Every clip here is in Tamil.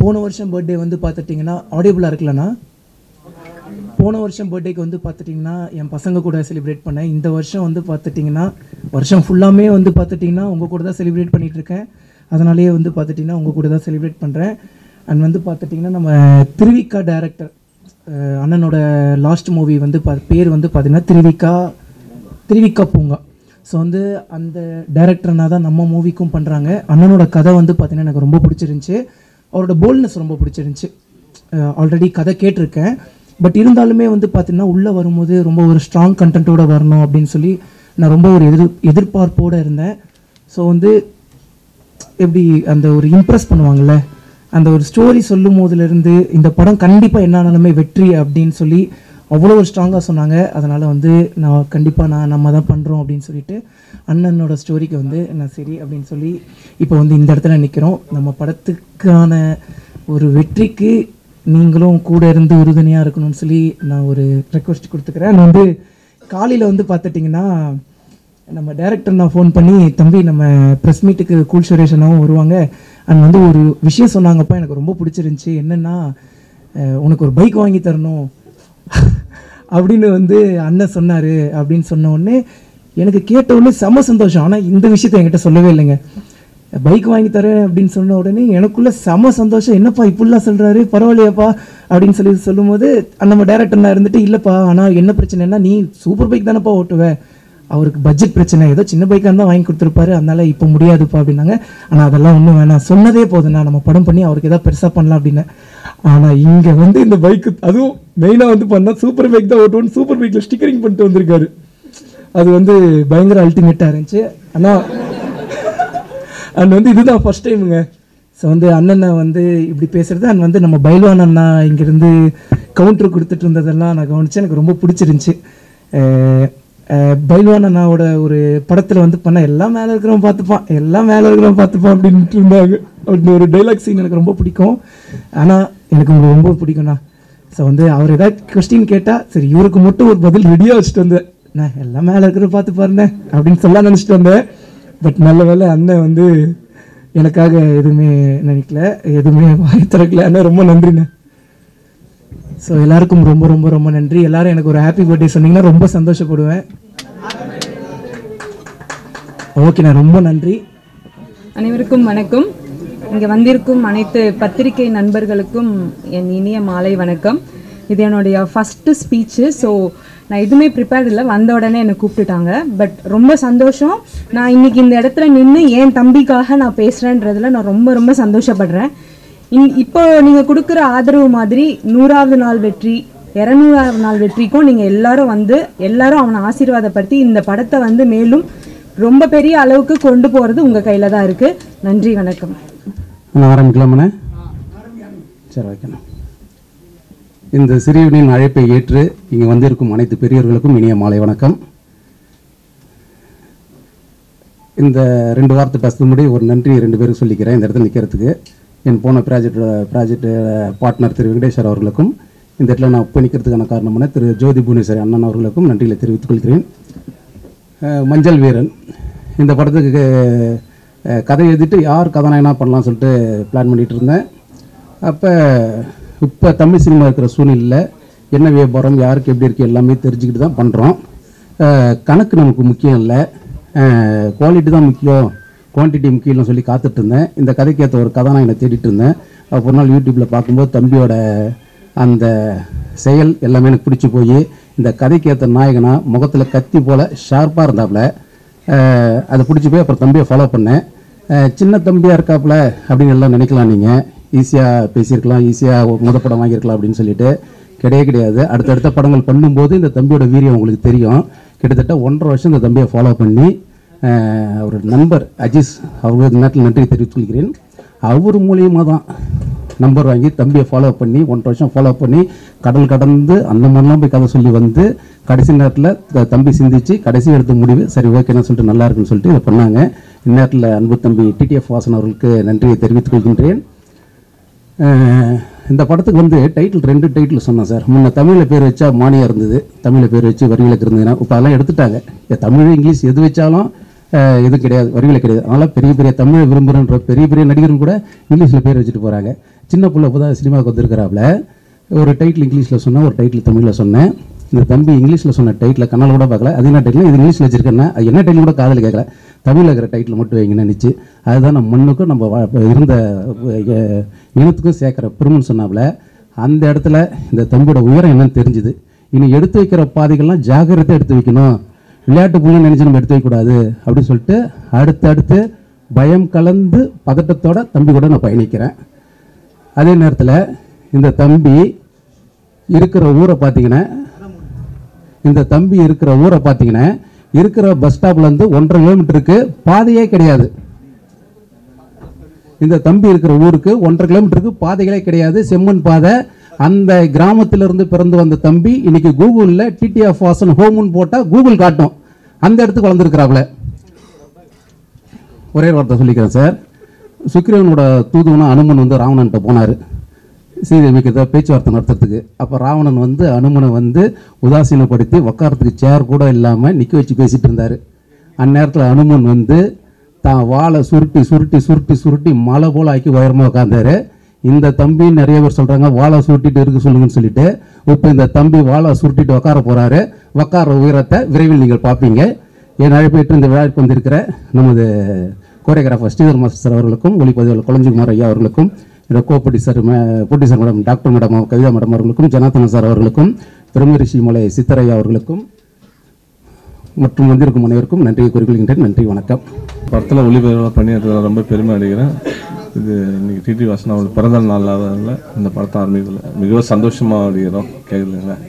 போன வருஷம் பர்த்டே வந்து பார்த்துட்டிங்கன்னா ஆடியபிளாக இருக்கலண்ணா போன வருஷம் பர்த்டேக்கு வந்து பார்த்துட்டிங்கன்னா என் பசங்க கூட செலிப்ரேட் பண்ணேன் இந்த வருஷம் வந்து பார்த்துட்டிங்கன்னா வருஷம் ஃபுல்லாமே வந்து பார்த்துட்டிங்கன்னா உங்கள் கூட தான் செலிப்ரேட் பண்ணிட்டு இருக்கேன் அதனாலேயே வந்து பார்த்துட்டிங்கன்னா உங்கள் கூட தான் செலிப்ரேட் பண்ணுறேன் அண்ட் வந்து பார்த்துட்டிங்கன்னா நம்ம திருவிக்கா டைரக்டர் அண்ணனோட லாஸ்ட் மூவி வந்து பா பேர் வந்து பார்த்தீங்கன்னா திருவிக்கா திருவிக்கா பூங்கா ஸோ வந்து அந்த டைரக்டர்னா தான் நம்ம மூவிக்கும் பண்ணுறாங்க அண்ணனோட கதை வந்து பார்த்தீங்கன்னா எனக்கு ரொம்ப பிடிச்சிருந்துச்சி அவரோட போல்ட்னஸ் ரொம்ப பிடிச்சிருந்துச்சி ஆல்ரெடி கதை கேட்டிருக்கேன் பட் இருந்தாலுமே வந்து பார்த்தீங்கன்னா உள்ளே வரும்போது ரொம்ப ஒரு ஸ்ட்ராங் கண்டென்ட்டோட வரணும் அப்படின்னு சொல்லி நான் ரொம்ப ஒரு எதிர் எதிர்பார்ப்போடு இருந்தேன் ஸோ வந்து எப்படி அந்த ஒரு இம்ப்ரெஸ் பண்ணுவாங்கல்ல அந்த ஒரு ஸ்டோரி சொல்லும் போதுலேருந்து இந்த படம் கண்டிப்பாக என்ன ஆனாலுமே வெற்றி அப்படின்னு சொல்லி அவ்வளோ ஒரு ஸ்ட்ராங்காக சொன்னாங்க அதனால் வந்து நான் கண்டிப்பாக நான் நம்ம தான் பண்ணுறோம் அப்படின்னு சொல்லிட்டு அண்ணனோட ஸ்டோரிக்கு வந்து நான் சரி அப்படின்னு சொல்லி இப்போ வந்து இந்த இடத்துல நிற்கிறோம் நம்ம படத்துக்கான ஒரு வெற்றிக்கு நீங்களும் கூட இருந்து உறுதுணையாக இருக்கணும்னு சொல்லி நான் ஒரு ரெக்வஸ்ட் கொடுத்துக்கிறேன் நான் வந்து காலையில் வந்து பார்த்துட்டிங்கன்னா நம்ம டைரக்டர் நான் ஃபோன் பண்ணி தம்பி நம்ம ப்ரெஸ் மீட்டுக்கு கூல் சுரேஷனாவும் வருவாங்க அண்ட் வந்து ஒரு விஷயம் சொன்னாங்கப்பா எனக்கு ரொம்ப பிடிச்சிருந்துச்சி என்னென்னா அஹ், உனக்கு ஒரு பைக் வாங்கி தரணும் அப்படின்னு வந்து அண்ணன் சொன்னார் அப்படின்னு சொன்ன உடனே எனக்கு கேட்ட உடனே செம சந்தோஷம் ஆனால் இந்த விஷயத்தை என்கிட்ட சொல்லவே இல்லைங்க பைக் வாங்கி தரேன் அப்படின்னு சொன்ன உடனே எனக்குள்ள செம சந்தோஷம் என்னப்பா இப்படிலாம் சொல்கிறாரு பரவாயில்லையாப்பா அப்படின்னு சொல்லி சொல்லும்போது நம்ம டேரக்டர் நான் இருந்துட்டு இல்லைப்பா ஆனால் என்ன பிரச்சனைனா நீ சூப்பர் பைக் தானேப்பா ஓட்டுவ அவருக்கு பட்ஜெட் பிரச்சனை ஏதோ சின்ன பைக்காக இருந்தால் வாங்கி கொடுத்துருப்பாரு அதனால இப்போ முடியாதுப்பா அப்படின்னாங்க ஆனால் அதெல்லாம் ஒன்றும் வேணாம் சொன்னதே போதுண்ணா நம்ம படம் பண்ணி அவருக்கு ஏதாவது பெருசாக பண்ணலாம் அப்படின்னு ஆனால் இங்கே வந்து இந்த பைக்கு அதுவும் மெயினாக வந்து பண்ணால் சூப்பர் பைக் தான் ஓட்டுவோன்னு சூப்பர் பைக்கில் ஸ்டிக்கரிங் பண்ணிட்டு வந்திருக்காரு அது வந்து பயங்கர அல்டிமேட்டாக இருந்துச்சு ஆனால் அண்ட் வந்து இதுதான் ஃபர்ஸ்ட் டைமுங்க ஸோ வந்து அண்ணனை வந்து இப்படி பேசுறது அண்ட் வந்து நம்ம பைல்வான் அண்ணா இங்கேருந்து கவுண்டர் கொடுத்துட்டு இருந்ததெல்லாம் நான் கவனிச்சேன் எனக்கு ரொம்ப பிடிச்சிருந்துச்சி அஹ் அஹ் பைல்வான் அண்ணாவோட ஒரு படத்தில் வந்து பண்ண எல்லாம் மேலே இருக்கிறவன் பார்த்துப்பான் எல்லாம் மேலே இருக்கிறவன் பார்த்துப்பான் அப்படின்ட்டு இருந்தாங்க அப்படின்னு ஒரு டைலாக் சீன் எனக்கு ரொம்ப பிடிக்கும் ஆனால் எனக்கு உங்களை ரொம்ப பிடிக்கும்ண்ணா ஸோ வந்து அவர் ஏதாவது கொஸ்டின் கேட்டால் சரி இவருக்கு மட்டும் ஒரு பதில் ரெடியாக வச்சுட்டு வந்தேன் நான் எல்லாம் மேலே இருக்கிற பார்த்து பாருங்க அப்படின்னு சொல்ல நினச்சிட்டு வந்தேன் பட் நல்ல வேளை அண்ணன் வந்து எனக்காக எதுவுமே நினைக்கல எதுவுமே வாய் திறக்கல அண்ணா ரொம்ப நன்றிண்ணே ஸோ எல்லாருக்கும் ரொம்ப ரொம்ப ரொம்ப நன்றி எல்லாரும் எனக்கு ஒரு ஹாப்பி பர்த்டே சொன்னீங்கன்னா ரொம்ப சந்தோஷப்படுவேன் ஓகேண்ணா ரொம்ப நன்றி அனைவருக்கும் வணக்கம் இங்கே வந்திருக்கும் அனைத்து பத்திரிகை நண்பர்களுக்கும் என் இனிய மாலை வணக்கம் இது என்னுடைய ஃபஸ்ட்டு ஸ்பீச்சு ஸோ நான் எதுவுமே ப்ரிப்பேர்ட் இல்லை வந்த உடனே என்னை கூப்பிட்டுட்டாங்க பட் ரொம்ப சந்தோஷம் நான் இன்னைக்கு இந்த இடத்துல நின்று என் தம்பிக்காக நான் பேசுகிறேன்றதுல நான் ரொம்ப ரொம்ப சந்தோஷப்படுறேன் இன் இப்போ நீங்கள் கொடுக்குற ஆதரவு மாதிரி நூறாவது நாள் வெற்றி இரநூறாவது நாள் வெற்றிக்கும் நீங்கள் எல்லாரும் வந்து எல்லாரும் அவனை ஆசீர்வாதப்படுத்தி இந்த படத்தை வந்து மேலும் ரொம்ப பெரிய அளவுக்கு கொண்டு போகிறது உங்கள் கையில் தான் இருக்குது நன்றி வணக்கம் நான் ஆரம்பிக்கலாமண்ணே சரி வைக்கணும் இந்த சிறியவனின் அழைப்பை ஏற்று இங்கே வந்திருக்கும் அனைத்து பெரியவர்களுக்கும் இனிய மாலை வணக்கம் இந்த ரெண்டு வார்த்தை பேசுறது முன்னாடி ஒரு நன்றி ரெண்டு பேருக்கு சொல்லிக்கிறேன் இந்த இடத்துல நிற்கிறதுக்கு என் போன ப்ராஜெக்டோட ப்ராஜெக்ட் பார்ட்னர் திரு வெங்கடேஸ்வர் அவர்களுக்கும் இந்த இடத்துல நான் இப்போ நிற்கிறதுக்கான காரணமான திரு ஜோதி புவனேஸ்வரி அண்ணன் அவர்களுக்கும் நன்றிகளை தெரிவித்துக் கொள்கிறேன் அஹ் மஞ்சள் வீரன் இந்த படத்துக்கு அஹ், கதை எழுதிட்டு யார் கதாநாயகனாக பண்ணலாம்னு சொல்லிட்டு பிளான் பண்ணிகிட்டு இருந்தேன் அப்போ இப்போ தமிழ் சினிமா இருக்கிற சூழ்நிலையில் என்ன வியாபாரம் யாருக்கு எப்படி இருக்குது எல்லாமே தெரிஞ்சுக்கிட்டு தான் பண்ணுறோம் கணக்கு நமக்கு முக்கியம் இல்லை குவாலிட்டி தான் முக்கியம் குவான்டிட்டி முக்கியம்னு சொல்லி காத்துட்டு இருந்தேன் இந்த கதைக்கு ஏற்ற ஒரு கதாநாயகனை தேடிட்டு இருந்தேன் அப்போ ஒரு நாள் யூடியூப்பில் பார்க்கும்போது தம்பியோட அந்த செயல் எல்லாமே எனக்கு பிடிச்சி போய் இந்த கதைக்கு ஏற்ற நாயகனா முகத்தில் கத்தி போல் ஷார்ப்பாக இருந்தாப்புல அஹ், அதை பிடிச்சி போய் அப்புறம் தம்பியை ஃபாலோ பண்ணேன் அஹ், சின்ன தம்பியாக இருக்காப்புல அப்படின்னு எல்லாம் நினைக்கலாம் நீங்கள் ஈஸியாக பேசியிருக்கலாம் ஈஸியாக முத படம் வாங்கியிருக்கலாம் அப்படின்னு சொல்லிட்டு கிடையவே கிடையாது அடுத்தடுத்த படங்கள் பண்ணும்போது இந்த தம்பியோட வீரியம் உங்களுக்கு தெரியும் கிட்டத்தட்ட ஒன்றரை வருஷம் இந்த தம்பியை ஃபாலோ பண்ணி அஹ், அவர் நண்பர் அஜீஸ் அவர் இந்த நேரத்தில் நன்றி தெரிவித்துக் கொள்கிறேன் அவர் மூலியமாக தான் நம்பர் வாங்கி தம்பியை ஃபாலோ பண்ணி ஒன்றரை வருஷம் ஃபாலோ பண்ணி கடல் கடந்து அந்த மாதிரிலாம் போய் கதை சொல்லி வந்து கடைசி நேரத்தில் த- தம்பி சிந்திச்சு கடைசி எடுத்த முடிவு சரி ஓகேன்னு சொல்லிட்டு நல்லா இருக்குன்னு சொல்லிட்டு இதை பண்ணாங்க இந்நேரத்தில் அன்பு தம்பி டிடிஎஃப் வாசன் அவர்களுக்கு நன்றியை தெரிவித்துக் கொள்கின்றேன் அஹ் இந்த படத்துக்கு வந்து டைட்டில் ரெண்டு டைட்டில் சொன்னேன் சார் முன்ன தமிழில் பேர் வச்சா மானியா இருந்தது தமிழில் பேர் வச்சு வரி விலக்கு இருந்ததுன்னா இப்போ அதெல்லாம் எடுத்துட்டாங்க ஏ, தமிழ் இங்கிலீஷ் எது வச்சாலும் அஹ், எதுவும் கிடையாது வரி விலக்கு கிடையாது அதனால் பெரிய பெரிய தமிழை விரும்புகிறன்ற பெரிய பெரிய நடிகர்கள் கூட இங்கிலீஷில் பேர் வச்சுட்டு போகிறாங்க சின்ன புள்ள இப்போ தான் சினிமாவுக்கு வந்திருக்கிறாப்புல ஒரு டைட்டில் இங்கிலீஷில் சொன்னேன் ஒரு டைட்டில் தமிழில் சொன்னேன் இந்த தம்பி இங்கிலீஷில் சொன்ன டைட்டில் கண்ணால் கூட பார்க்கல அது என்ன டைட்டில் இது இங்கிலீஷில் வச்சிருக்கேன்னா அது என்ன டைட்டில் கூட காதில் கேட்கல தமிழில் இருக்கிற டைட்டில் மட்டும் வைங்கன்னு நினச்சி அதுதான் நம்ம மண்ணுக்கும் நம்ம வா- இப்ப இருந்த அஹ், இனத்துக்கும் சேர்க்குற பெருமைன்னு சொன்னாப்புல அந்த இடத்துல இந்த தம்பியோட உயரம் என்னன்னு தெரிஞ்சுது இனி எடுத்து வைக்கிற பாதைகள்லாம் ஜாகிரதை எடுத்து வைக்கணும் விளையாட்டு புள்ளி நினைச்சு நம்ம எடுத்து வைக்கக்கூடாது அப்படின்னு சொல்லிட்டு அடுத்து அடுத்து பயம் கலந்து பதட்டத்தோட தம்பி கூட நான் பயணிக்கிறேன் அதே நேரத்தில் இந்த தம்பி இருக்கிற ஊரை பார்த்தீங்கன்னா இந்த தம்பி இருக்கிற ஊரை பார்த்தீங்கன்னா இருக்கிற பஸ் ஸ்டாப்லேருந்து ஒன்றரை கிலோமீட்டருக்கு பாதையே கிடையாது இந்த தம்பி இருக்கிற ஊருக்கு ஒன்றரை கிலோமீட்டருக்கு பாதைகளே கிடையாது செம்மண் பாதை அந்த கிராமத்திலிருந்து பிறந்து வந்த தம்பி இன்னைக்கு கூகுளில் டிடிஎஃப் வாசன் ஹோம்னு போட்டால் கூகுள் காட்டும் அந்த இடத்துக்கு வளர்ந்துருக்கிறாப்புல ஒரே ஒரு வார்த்தை சொல்லிக்கிறேன் சார் சுக்கிரவனோட தூதுவனா அனுமன் வந்து ராவணன்ட்ட போனார் சீதேவிக்கு ஏதாவது பேச்சுவார்த்தை நடத்துறதுக்கு அப்போ ராவணன் வந்து அனுமனை வந்து உதாசீனப்படுத்தி உக்காரத்துக்கு சேர் கூட இல்லாமல் நிற்க வச்சு பேசிட்டு இருந்தார் அந்நேரத்தில் அனுமன் வந்து தான் வாளை சுருட்டி சுருட்டி சுருட்டி சுருட்டி மலை போல் ஆக்கி உயரமாக உட்காந்தாரு இந்த தம்பி நிறைய பேர் சொல்கிறாங்க வாழை சுருட்டிட்டு இருக்க சொல்லுங்கன்னு சொல்லிட்டு இப்போ இந்த தம்பி வாழை சுருட்டிட்டு உட்கார போகிறாரு உட்கார உயரத்தை விரைவில் நீங்கள் பார்ப்பீங்க என் அழைப்பேற்று இந்த விழாவிற்கு வந்திருக்கிற நமது கோரியோகிராஃபர் ஸ்ரீதர் மாஸ்டர் சார் அவர்களுக்கும் ஒளிப்பதிவாளர் குளஞ்சிகுமார் ஐயா அவர்களுக்கும் என்னோட co producer producer madam doctor madam Kavitha madam அவர்களுக்கும் ஜனார்த்தன சார் அவர்களுக்கும் திருமரிஷி மலை சித்தரையா அவர்களுக்கும் மற்றும் வந்திருக்கும் அனைவருக்கும் நன்றியை கூறிக்கொள்கின்றேன் நன்றி வணக்கம் படத்தில் ஒளிபதிவாக பணியாற்றுறதுல ரொம்ப பெருமை அடைகிறேன் இது இன்னைக்கு டிடி வாசன் அவள் பிறந்த நாளாவில் இந்த படத்தை ஆரம்பிக்கல மிகவும் சந்தோஷமாக அடைகிறோம் கேட்குதுங்களா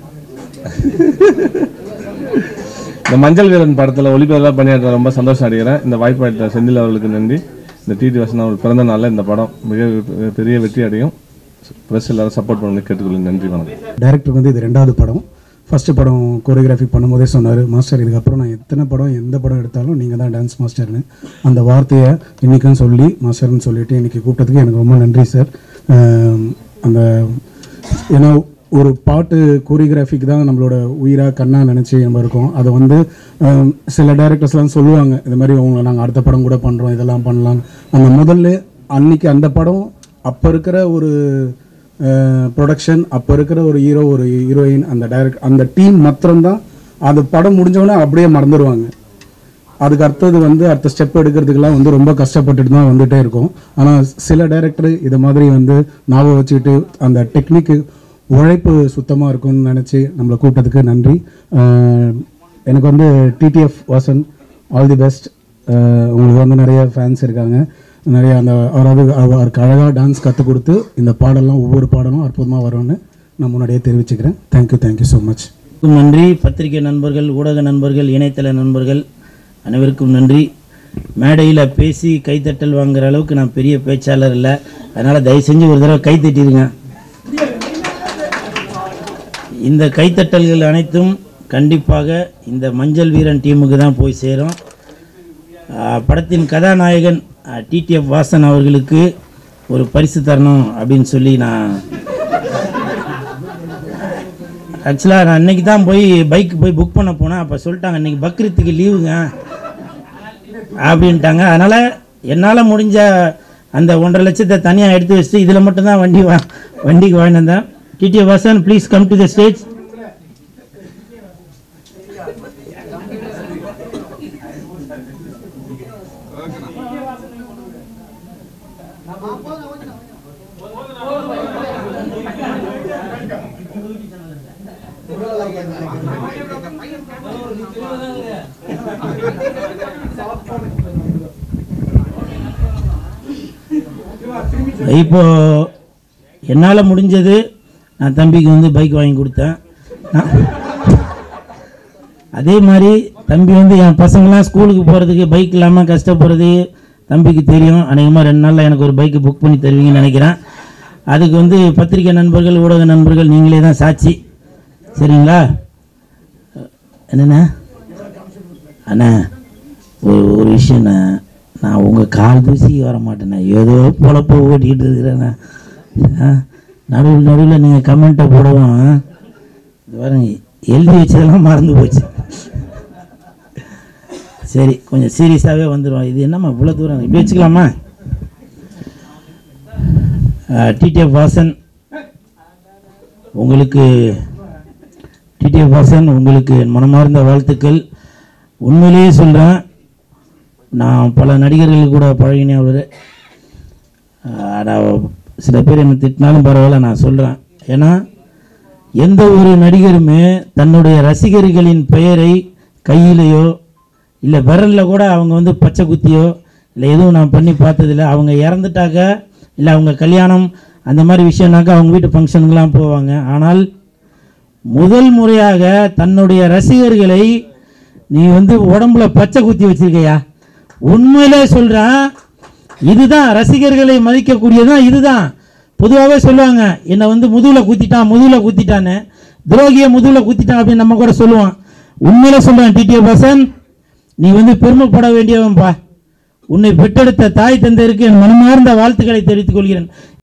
இந்த மஞ்சள் வீரன் படத்தில் ஒளிபதிவாக பணியாற்ற ரொம்ப சந்தோஷம் அடைகிறேன் இந்த வாய்ப்பு அளித்த செந்தில் அவர்களுக்கு நன்றி இந்த டிடி வாசன் அவள் பிறந்த நாளில் இந்த படம் மிக பெரிய வெற்றி அடையும் ப்ரெஸ் எல்லாரும் சப்போர்ட் பண்ணி கேட்டுக்கொள்ளுங்க நன்றி வணக்கம் டைரக்டருக்கு வந்து இது ரெண்டாவது படம் ஃபஸ்ட்டு படம் கோரியோகிராஃபி பண்ணும்போதே சொன்னார் மாஸ்டர் இதுக்கப்புறம் நான் எத்தனை படம் எந்த படம் எடுத்தாலும் நீங்கள் தான் டான்ஸ் மாஸ்டர்னு அந்த வார்த்தையை இன்றைக்கும் சொல்லி மாஸ்டர்னு சொல்லிட்டு இன்றைக்கி கூப்பிட்டதுக்கு எனக்கு ரொம்ப நன்றி சார் ஆம், அந்த ஏன்னா ஒரு பாட்டு கோரியோகிராஃபிக்கு தான் நம்மளோட உயிராக கண்ணாக நினச்சி நம்ம இருக்கோம் அதை வந்து ஆம், சில டைரக்டர்ஸ்லாம் சொல்லுவாங்க இந்த மாதிரி உங்களை நாங்கள் அடுத்த படம் கூட பண்ணுறோம் இதெல்லாம் பண்ணலாம் அந்த முதல்ல அன்னைக்கு அந்த படம் அப்போ இருக்கிற ஒரு ப்ரொடக்ஷன் அப்போ இருக்கிற ஒரு ஹீரோ ஒரு ஹீரோயின் அந்த டைரக்ட் அந்த டீம் மாத்திரம்தான் அது படம் முடிஞ்சவொடனே அப்படியே மறந்துடுவாங்க அதுக்கு அடுத்தது வந்து அடுத்த ஸ்டெப் எடுக்கிறதுக்கெல்லாம் வந்து ரொம்ப கஷ்டப்பட்டுட்டு தான் வந்துட்டே இருக்கும் ஆனால் சில டைரக்டர் இதை மாதிரி வந்து ஞாபகம் வச்சுக்கிட்டு அந்த டெக்னிக்கு உழைப்பு சுத்தமாக இருக்கும்னு நினச்சி நம்மளை கூப்பிட்டதுக்கு நன்றி அஹ் எனக்கு வந்து TTF Vasan all the best உங்களுக்கு வந்து நிறைய ஃபேன்ஸ் இருக்காங்க நிறைய அந்த அதாவது அவருக்கு அழகாக டான்ஸ் கற்றுக் கொடுத்து இந்த பாடலாம் ஒவ்வொரு பாடலும் அற்புதமாக வரும்னு நான் முன்னாடியே தெரிவிச்சுக்கிறேன் தேங்க்யூ தேங்க்யூ ஸோ மச் அனைவருக்கும் நன்றி பத்திரிகை நண்பர்கள் ஊடக நண்பர்கள் இணையதள நண்பர்கள் அனைவருக்கும் நன்றி மேடையில் பேசி கைத்தட்டல் வாங்குற அளவுக்கு நான் பெரிய பேச்சாளர் இல்லை அதனால் தயவு செஞ்சு ஒரு தடவை கை தட்டிடுங்க இந்த கைத்தட்டல்கள் அனைத்தும் கண்டிப்பாக இந்த மஞ்சள் வீரன் டீமுக்கு தான் போய் சேரும் ஆஹ் படத்தின் கதாநாயகன் டிடிஎஃப் வாசன் அவர்களுக்கு ஒரு பரிசு தரணும் அப்படின்னு சொல்லி நான் ஆக்சுவலாக நான் அன்னைக்கு தான் போய் பைக் போய் புக் பண்ண போனேன் அப்போ சொல்லிட்டாங்க இன்னைக்கு பக்ரீத்துக்கு லீவுங்க அப்படின்ட்டாங்க அதனால் என்னால் முடிஞ்ச அந்த ஒன்றரை லட்சத்தை தனியாக எடுத்து வச்சுட்டு இதில் மட்டும்தான் வண்டி வா வண்டிக்கு வாங்கிட்டு வந்தேன் TT Vasan please come to the stage இப்போ என்னால் முடிஞ்சது நான் தம்பிக்கு வந்து பைக் வாங்கி கொடுத்தேன் நான் அதே மாதிரி தம்பி வந்து என் பசங்களாம் ஸ்கூலுக்கு போகிறதுக்கு பைக் இல்லாமல் கஷ்டப்படுறது தம்பிக்கு தெரியும் அநேகமாக ரெண்டு நாளில் எனக்கு ஒரு பைக்கு புக் பண்ணி தருவீங்கன்னு நினைக்கிறேன் அதுக்கு வந்து பத்திரிக்கை நண்பர்கள் ஊடக நண்பர்கள் நீங்களே தான் சாட்சி சரிங்களா என்னண்ணா அண்ணா ஒரு ஒரு விஷயண்ணா நான் உங்கள் கால் தூசி வர மாட்டேண்ணே ஏதோ பொழப்ப ஓட்டிகிட்டு இருக்கிறேண்ணே ஆ நடுவில் நடுவில் நீங்கள் கமெண்ட்டை போடவும் இது பாருங்க எழுதி வச்சதெல்லாம் மறந்து போச்சு சரி கொஞ்சம் சீரியஸாகவே வந்துடுவோம் இது என்னம்மா இவ்வளோ தூரம் இப்படி வச்சுக்கலாமா டிடிஎஃப் வாசன் உங்களுக்கு டிடிஎஃப் வாசன் உங்களுக்கு என் மனமார்ந்த வாழ்த்துக்கள் உண்மையிலேயே சொல்கிறேன் நான் பல நடிகர்கள் கூட பழகினேன் அவர் நான் சில பேர் என்னை திட்டினாலும் பரவாயில்ல நான் சொல்கிறேன் ஏன்னா எந்த ஒரு நடிகருமே தன்னுடைய ரசிகர்களின் பெயரை கையிலையோ இல்லை விரலில் கூட அவங்க வந்து பச்சை குத்தியோ இல்லை எதுவும் நான் பண்ணி பார்த்ததில்ல அவங்க இறந்துட்டாக்க இல்லை அவங்க கல்யாணம் அந்த மாதிரி விஷயம்னாக்கா அவங்க வீட்டு ஃபங்க்ஷனுக்கெலாம் போவாங்க ஆனால் முதல் முறையாக தன்னுடைய ரசிகர்களை நீ வந்து உடம்புல பச்சை குத்தி வச்சிருக்கையா உண்மையிலே சொல்கிறேன் இதுதான் ரசிகர்களை மதிக்கக்கூடியதுதான் இதுதான் பொதுவாகவே சொல்லுவாங்க என்னை வந்து முதுகில் குத்திட்டான் முதுகில் குத்திட்டான்னு துரோகியை முதுகில் குத்திட்டான் அப்படின்னு நம்ம கூட சொல்லுவோம் உண்மையில சொல்கிறேன் டிடிஏ பசன் நீ வந்து பெருமைப்பட வேண்டியவன்பா உன்னை பெற்றெடுத்த தாய் தந்தையருக்கு என் மனமார்ந்த வாழ்த்துக்களை தெரிவித்துக் கொள்கிறேன்